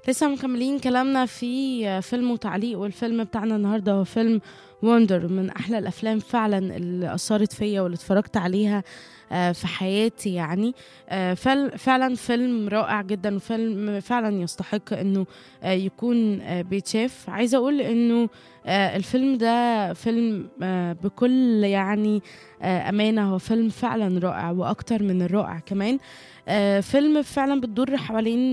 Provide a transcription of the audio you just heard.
لسه مكملين كلامنا في فيلم وتعليق والفيلم بتاعنا النهارده هو فيلم وندر من احلى الافلام فعلا اللي اثرت فيا واللي اتفرجت عليها في حياتي يعني فعلا فيلم رائع جدا وفيلم فعلا يستحق انه يكون بيتشاف عايزه اقول انه الفيلم ده فيلم بكل يعني امانه هو فيلم فعلا رائع واكتر من الرائع كمان فيلم فعلا بتدور حوالين